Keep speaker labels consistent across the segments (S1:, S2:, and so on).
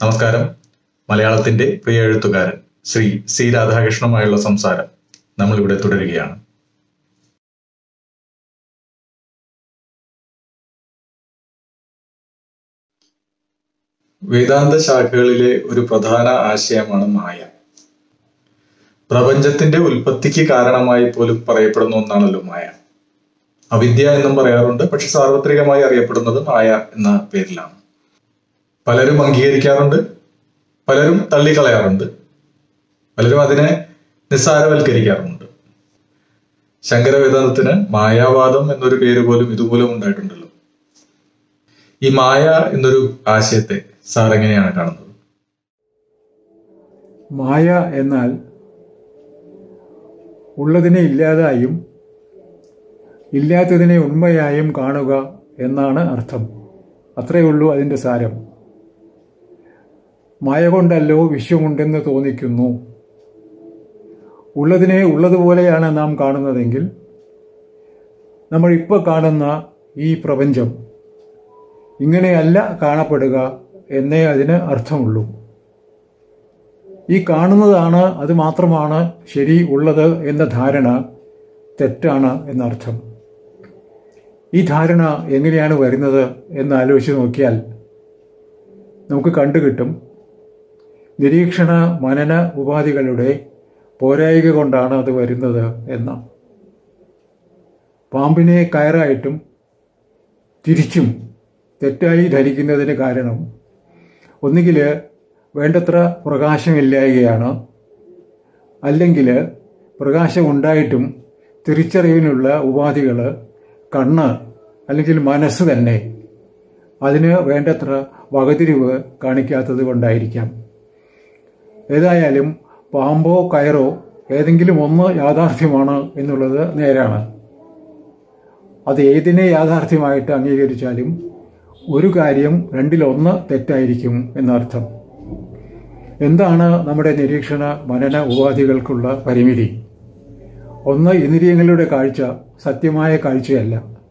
S1: നമസ്കാരം മലയാളത്തിന്റെ പ്രിയ എഴുത്തുകാരൻ ശ്രീ സി രാധാകൃഷ്ണനുമായുള്ള സംസാരം നമ്മളിവിടെ തുടരുകയാണ് വേദാന്ത ശാഖകളിലെ ഒരു പ്രധാന ആശയമാണ് മായ പ്രപഞ്ചത്തിന്റെ ഉൽപ്പത്തിക്ക് കാരണമായി പോലും പറയപ്പെടുന്ന ഒന്നാണല്ലോ മായ അവിദ്യ എന്നും പറയാറുണ്ട് പക്ഷെ സാർവത്രികമായി അറിയപ്പെടുന്നത് മായ എന്ന പേരിലാണ് പലരും അംഗീകരിക്കാറുണ്ട് പലരും തള്ളിക്കളയാറുണ്ട് പലരും അതിനെ നിസ്സാരവൽക്കരിക്കാറുമുണ്ട് ശങ്കരവേദാന്തത്തിന് മായാവാദം എന്നൊരു പേര് പോലും ഇതുപോലും ഉണ്ടായിട്ടുണ്ടല്ലോ ഈ മായ എന്നൊരു ആശയത്തെ സാർ എങ്ങനെയാണ് കാണുന്നത്
S2: മായ എന്നാൽ ഉള്ളതിനെ ഇല്ലാതായും ഇല്ലാത്തതിനെ ഉണ്മയായും കാണുക എന്നാണ് അർത്ഥം അത്രയേ ഉള്ളൂ അതിൻ്റെ സാരം മായ കൊണ്ടല്ലോ വിശ്വമുണ്ടെന്ന് തോന്നിക്കുന്നു ഉള്ളതിനെ ഉള്ളതുപോലെയാണ് നാം കാണുന്നതെങ്കിൽ നമ്മൾ ഇപ്പോൾ കാണുന്ന ഈ പ്രപഞ്ചം ഇങ്ങനെയല്ല കാണപ്പെടുക എന്നേ അതിന് അർത്ഥമുള്ളൂ ഈ കാണുന്നതാണ് അത് മാത്രമാണ് ശരി ഉള്ളത് എന്ന ധാരണ തെറ്റാണ് എന്നർത്ഥം ഈ ധാരണ എങ്ങനെയാണ് വരുന്നത് എന്ന് ആലോചിച്ച് നോക്കിയാൽ നമുക്ക് കണ്ടുകിട്ടും നിരീക്ഷണ മനന ഉപാധികളുടെ പോരായിക കൊണ്ടാണ് അത് വരുന്നത് എന്ന് പാമ്പിനെ കയറായിട്ടും തിരിച്ചും തെറ്റായി ധരിക്കുന്നതിന് കാരണം ഒന്നുകിൽ വേണ്ടത്ര പ്രകാശമില്ലായകയാണ് അല്ലെങ്കിൽ പ്രകാശം ഉണ്ടായിട്ടും തിരിച്ചറിവിനുള്ള ഉപാധികൾ കണ്ണ് അല്ലെങ്കിൽ മനസ്സ് തന്നെ അതിന് വേണ്ടത്ര വകതിരിവ് കാണിക്കാത്തത് കൊണ്ടായിരിക്കാം ഏതായാലും പാമ്പോ കയറോ ഏതെങ്കിലും ഒന്ന് യാഥാർത്ഥ്യമാണ് എന്നുള്ളത് നേരാണ് അത് ഏതിനെ യാഥാർത്ഥ്യമായിട്ട് അംഗീകരിച്ചാലും ഒരു കാര്യം രണ്ടിലൊന്ന് തെറ്റായിരിക്കും എന്നർത്ഥം എന്താണ് നമ്മുടെ നിരീക്ഷണ മനന ഉപാധികൾക്കുള്ള പരിമിതി ഒന്ന് ഇന്ദ്രിയങ്ങളുടെ കാഴ്ച സത്യമായ കാഴ്ചയല്ല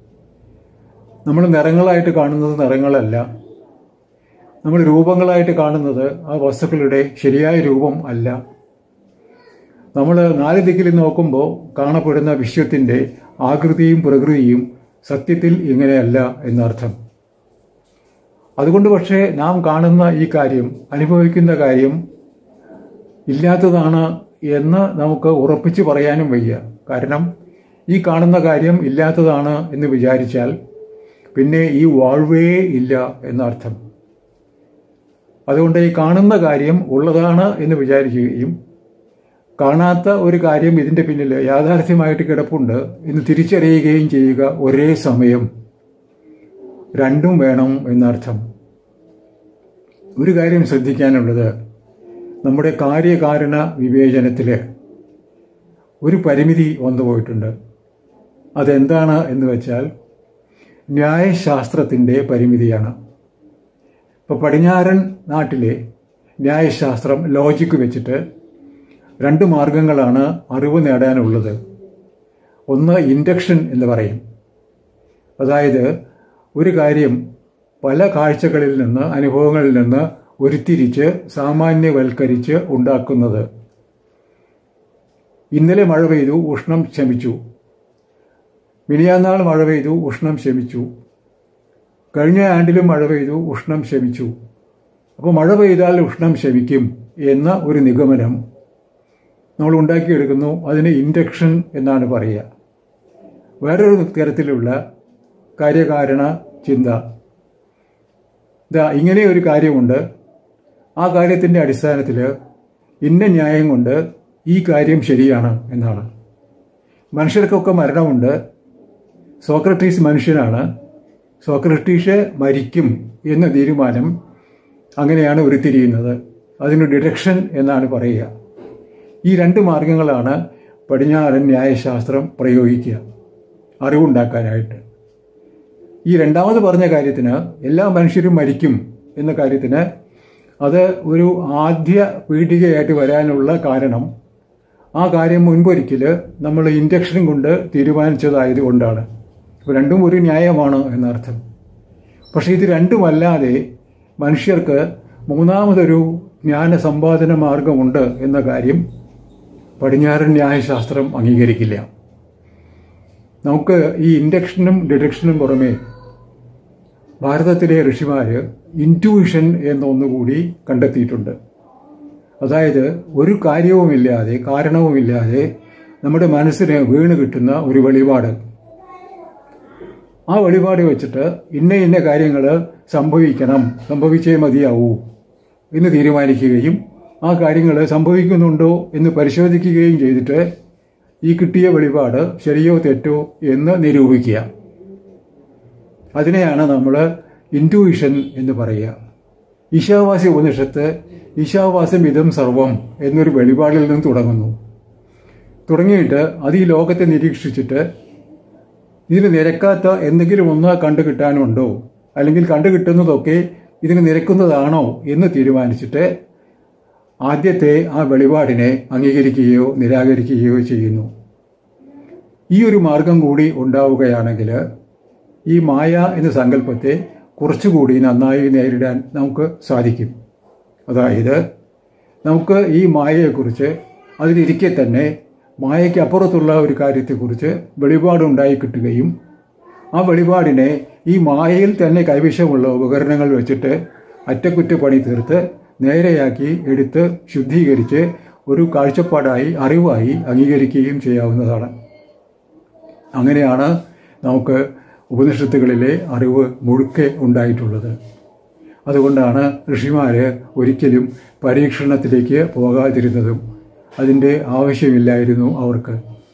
S2: നമ്മൾ നിറങ്ങളായിട്ട് കാണുന്നത് നിറങ്ങളല്ല നമ്മൾ രൂപങ്ങളായിട്ട് കാണുന്നത് ആ വസ്തുക്കളുടെ ശരിയായ രൂപം അല്ല നമ്മൾ നാല് ദിക്കിൽ നോക്കുമ്പോൾ കാണപ്പെടുന്ന വിശ്വത്തിൻ്റെ ആകൃതിയും പ്രകൃതിയും സത്യത്തിൽ ഇങ്ങനെയല്ല എന്നർത്ഥം അതുകൊണ്ട് പക്ഷേ നാം കാണുന്ന ഈ കാര്യം അനുഭവിക്കുന്ന കാര്യം ഇല്ലാത്തതാണ് എന്ന് നമുക്ക് ഉറപ്പിച്ച് പറയാനും വയ്യ കാരണം ഈ കാണുന്ന കാര്യം ഇല്ലാത്തതാണ് എന്ന് വിചാരിച്ചാൽ പിന്നെ ഈ വാഴ്വേ ഇല്ല എന്നർത്ഥം അതുകൊണ്ട് ഈ കാണുന്ന കാര്യം ഉള്ളതാണ് എന്ന് വിചാരിക്കുകയും കാണാത്ത ഒരു കാര്യം ഇതിൻ്റെ പിന്നിൽ യാഥാർത്ഥ്യമായിട്ട് കിടപ്പുണ്ട് എന്ന് തിരിച്ചറിയുകയും ചെയ്യുക ഒരേ സമയം രണ്ടും വേണം എന്നർത്ഥം ഒരു കാര്യം ശ്രദ്ധിക്കാനുള്ളത് നമ്മുടെ കാര്യകാരണ വിവേചനത്തിൽ ഒരു പരിമിതി വന്നു പോയിട്ടുണ്ട് അതെന്താണ് എന്ന് വെച്ചാൽ ന്യായശാസ്ത്രത്തിൻ്റെ പരിമിതിയാണ് ഇപ്പോൾ പടിഞ്ഞാറൻ നാട്ടിലെ ന്യായശാസ്ത്രം ലോജിക്ക് വെച്ചിട്ട് രണ്ട് മാർഗങ്ങളാണ് അറിവ് നേടാനുള്ളത് ഒന്ന് ഇൻഡക്ഷൻ എന്ന് പറയും അതായത് ഒരു കാര്യം പല കാഴ്ചകളിൽ നിന്ന് അനുഭവങ്ങളിൽ നിന്ന് ഉരുത്തിരിച്ച് സാമാന്യവൽക്കരിച്ച് ഉണ്ടാക്കുന്നത് ഇന്നലെ മഴ പെയ്തു ഉഷ്ണം ശമിച്ചു മിനിയാന്നാൾ മഴ പെയ്തു ഉഷ്ണം ശമിച്ചു കഴിഞ്ഞ ആണ്ടിലും മഴ പെയ്തു ഉഷ്ണം ശമിച്ചു അപ്പോൾ മഴ പെയ്താൽ ഉഷ്ണം ശമിക്കും എന്ന ഒരു നിഗമനം നമ്മൾ ഉണ്ടാക്കിയെടുക്കുന്നു അതിന് ഇൻഡക്ഷൻ എന്നാണ് പറയുക വേറൊരു തരത്തിലുള്ള കാര്യകാരണ ചിന്ത ഇതാ ഇങ്ങനെ ഒരു കാര്യമുണ്ട് ആ കാര്യത്തിൻ്റെ അടിസ്ഥാനത്തിൽ ഇന്ന ന്യായം കൊണ്ട് ഈ കാര്യം ശരിയാണ് എന്നാണ് മനുഷ്യർക്കൊക്കെ മരണമുണ്ട് സോക്രട്ടീസ് മനുഷ്യനാണ് സോക്രട്ടീസ് മരിക്കും എന്ന തീരുമാനം അങ്ങനെയാണ് ഉരുത്തിരിയുന്നത് അതിന് ഡിഡക്ഷൻ എന്നാണ് പറയുക ഈ രണ്ട് മാർഗങ്ങളാണ് പടിഞ്ഞാറൻ ന്യായശാസ്ത്രം പ്രയോഗിക്കുക അറിവുണ്ടാക്കാനായിട്ട് ഈ രണ്ടാമത് പറഞ്ഞ കാര്യത്തിന് എല്ലാ മനുഷ്യരും മരിക്കും എന്ന കാര്യത്തിന് അത് ഒരു ആദ്യ പീഠികയായിട്ട് വരാനുള്ള കാരണം ആ കാര്യം മുൻപൊരിക്കൽ നമ്മൾ ഇൻഡക്ഷൻ കൊണ്ട് തീരുമാനിച്ചതായതുകൊണ്ടാണ് അപ്പോൾ രണ്ടും ഒരു ന്യായമാണ് എന്നർത്ഥം പക്ഷേ ഇത് രണ്ടുമല്ലാതെ മനുഷ്യർക്ക് മൂന്നാമതൊരു ജ്ഞാന സമ്പാദന മാർഗമുണ്ട് എന്ന കാര്യം പടിഞ്ഞാറൻ ന്യായശാസ്ത്രം അംഗീകരിക്കില്ല നമുക്ക് ഈ ഇൻഡക്ഷനും ഡിഡക്ഷനും പുറമെ ഭാരതത്തിലെ ഋഷിമാർ ഇൻറ്റ്യൂഷൻ എന്ന ഒന്നുകൂടി കണ്ടെത്തിയിട്ടുണ്ട് അതായത് ഒരു കാര്യവുമില്ലാതെ കാരണവുമില്ലാതെ നമ്മുടെ മനസ്സിന് വീണ് കിട്ടുന്ന ഒരു വെളിപാട് ആ വെളിപാട് വെച്ചിട്ട് ഇന്ന ഇന്ന കാര്യങ്ങൾ സംഭവിക്കണം സംഭവിച്ചേ മതിയാവൂ എന്ന് തീരുമാനിക്കുകയും ആ കാര്യങ്ങൾ സംഭവിക്കുന്നുണ്ടോ എന്ന് പരിശോധിക്കുകയും ചെയ്തിട്ട് ഈ കിട്ടിയ വെളിപാട് ശരിയോ തെറ്റോ എന്ന് നിരൂപിക്കുക അതിനെയാണ് നമ്മൾ ഇൻറ്റുവിഷൻ എന്ന് പറയുക ഈശാവാസി ഉപനിഷത്ത് ഈശാവാസം ഇതം സർവം എന്നൊരു വെളിപാടിൽ നിന്ന് തുടങ്ങുന്നു തുടങ്ങിയിട്ട് അത് ഈ ലോകത്തെ നിരീക്ഷിച്ചിട്ട് ഇതിന് നിരക്കാത്ത എന്തെങ്കിലും ഒന്ന് കണ്ടു കിട്ടാനുണ്ടോ അല്ലെങ്കിൽ കണ്ടു കിട്ടുന്നതൊക്കെ ഇതിന് നിരക്കുന്നതാണോ എന്ന് തീരുമാനിച്ചിട്ട് ആദ്യത്തെ ആ വെളിപാടിനെ അംഗീകരിക്കുകയോ നിരാകരിക്കുകയോ ചെയ്യുന്നു ഈ ഒരു മാർഗം കൂടി ഉണ്ടാവുകയാണെങ്കിൽ ഈ മായ എന്ന സങ്കല്പത്തെ കുറച്ചുകൂടി നന്നായി നേരിടാൻ നമുക്ക് സാധിക്കും അതായത് നമുക്ക് ഈ മായയെക്കുറിച്ച് അതിലിരിക്കെ തന്നെ മായയ്ക്ക് അപ്പുറത്തുള്ള ഒരു കാര്യത്തെക്കുറിച്ച് വെളിപാടുണ്ടായി കിട്ടുകയും ആ വെളിപാടിനെ ഈ മായയിൽ തന്നെ കൈവശമുള്ള ഉപകരണങ്ങൾ വെച്ചിട്ട് അറ്റകുറ്റപ്പണി തീർത്ത് നേരെയാക്കി എടുത്ത് ശുദ്ധീകരിച്ച് ഒരു കാഴ്ചപ്പാടായി അറിവായി അംഗീകരിക്കുകയും ചെയ്യാവുന്നതാണ് അങ്ങനെയാണ് നമുക്ക് ഉപനിഷത്തുകളിലെ അറിവ് മുഴുക്കെ ഉണ്ടായിട്ടുള്ളത് അതുകൊണ്ടാണ് ഋഷിമാർ ഒരിക്കലും പരീക്ഷണത്തിലേക്ക് പോകാതിരുന്നതും അതിൻ്റെ ആവശ്യമില്ലായിരുന്നു അവർക്ക്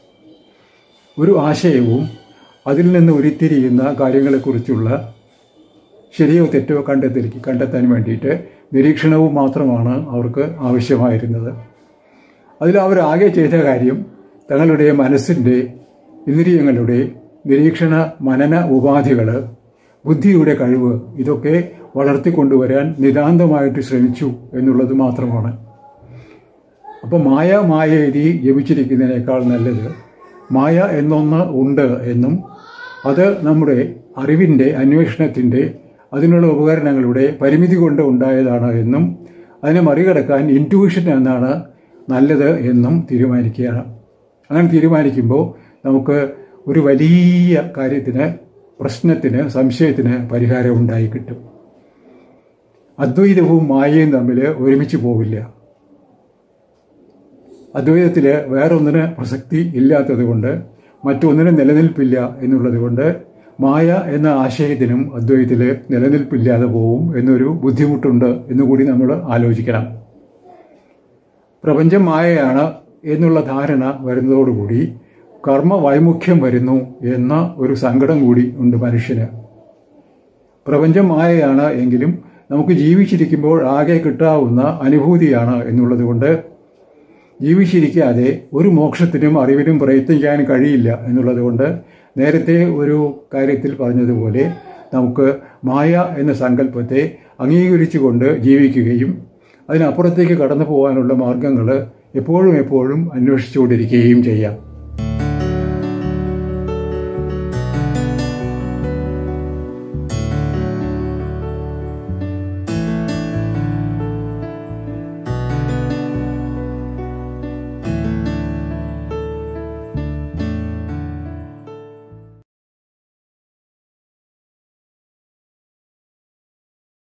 S2: ഒരു ആശയവും അതിൽ നിന്ന് ഉരുത്തിരിയുന്ന കാര്യങ്ങളെക്കുറിച്ചുള്ള ശരിയോ തെറ്റോ കണ്ടെത്തി കണ്ടെത്താൻ വേണ്ടിയിട്ട് നിരീക്ഷണവും മാത്രമാണ് അവർക്ക് ആവശ്യമായിരുന്നത് അതിൽ അവർ ആകെ ചെയ്ത കാര്യം തങ്ങളുടെ മനസ്സിൻ്റെ ഇന്ദ്രിയങ്ങളുടെ നിരീക്ഷണ മനന ഉപാധികൾ ബുദ്ധിയുടെ കഴിവ് ഇതൊക്കെ വളർത്തിക്കൊണ്ടുവരാൻ നിതാന്തമായിട്ട് ശ്രമിച്ചു എന്നുള്ളത് മാത്രമാണ് അപ്പോൾ മായ മായേരി ജപിച്ചിരിക്കുന്നതിനേക്കാൾ നല്ലത് മായ എന്നൊന്ന് ഉണ്ട് എന്നും അത് നമ്മുടെ അറിവിൻ്റെ അന്വേഷണത്തിൻ്റെ അതിനുള്ള ഉപകരണങ്ങളുടെ പരിമിതി കൊണ്ട് ഉണ്ടായതാണ് എന്നും അതിനെ മറികടക്കാൻ ഇൻറ്റ്യൂഷൻ എന്നാണ് നല്ലത് എന്നും തീരുമാനിക്കുകയാണ് അങ്ങനെ തീരുമാനിക്കുമ്പോൾ നമുക്ക് ഒരു വലിയ കാര്യത്തിന് പ്രശ്നത്തിന് സംശയത്തിന് പരിഹാരം ഉണ്ടായി കിട്ടും അദ്വൈതവും മായയും തമ്മിൽ ഒരുമിച്ച് പോവില്ല അദ്വൈതത്തിൽ വേറൊന്നിന് പ്രസക്തി ഇല്ലാത്തതുകൊണ്ട് മറ്റൊന്നിനും നിലനിൽപ്പില്ല എന്നുള്ളത് കൊണ്ട് മായ എന്ന ആശയത്തിനും അദ്വൈതത്തിൽ നിലനിൽപ്പില്ലാതെ പോവും എന്നൊരു ബുദ്ധിമുട്ടുണ്ട് എന്നുകൂടി നമ്മൾ ആലോചിക്കണം പ്രപഞ്ചം മായയാണ് എന്നുള്ള ധാരണ വരുന്നതോടുകൂടി കർമ്മ വൈമുഖ്യം വരുന്നു എന്ന ഒരു സങ്കടം കൂടി ഉണ്ട് മനുഷ്യന് പ്രപഞ്ചം മായയാണ് എങ്കിലും നമുക്ക് ജീവിച്ചിരിക്കുമ്പോൾ ആകെ കിട്ടാവുന്ന അനുഭൂതിയാണ് എന്നുള്ളത് കൊണ്ട് ജീവിച്ചിരിക്കാതെ ഒരു മോക്ഷത്തിനും അറിവിനും പ്രയത്നിക്കാൻ കഴിയില്ല എന്നുള്ളത് കൊണ്ട് നേരത്തെ ഒരു കാര്യത്തിൽ പറഞ്ഞതുപോലെ നമുക്ക് മായ എന്ന സങ്കല്പത്തെ അംഗീകരിച്ചുകൊണ്ട് ജീവിക്കുകയും അതിനപ്പുറത്തേക്ക് കടന്നു പോകാനുള്ള മാർഗങ്ങൾ എപ്പോഴും എപ്പോഴും അന്വേഷിച്ചുകൊണ്ടിരിക്കുകയും ചെയ്യാം